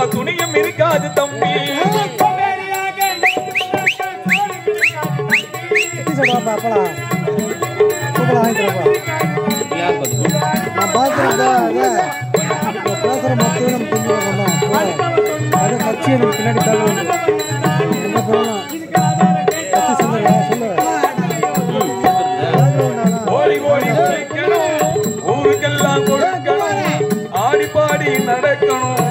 துணியும் இருக்காது தம்பி சொல்றாப்பா அப்பலாம் சூப்பரா வாங்கிக்கிறப்பா நான் பார்க்குறேன்ப்பா அதை நான் பேசுகிற மொத்தம் நம்ம தெரிஞ்சு வரணும் அது கட்சி எனக்கு பின்னாடி தள்ள வந்து எங்கே போகணும் கட்சி சொல்லுங்க சொல்லுவேன் ஓடி ஓடி உழைக்கணும் ஊருக்கெல்லாம் கொடுக்கணும் ஆடி பாடி நடக்கணும்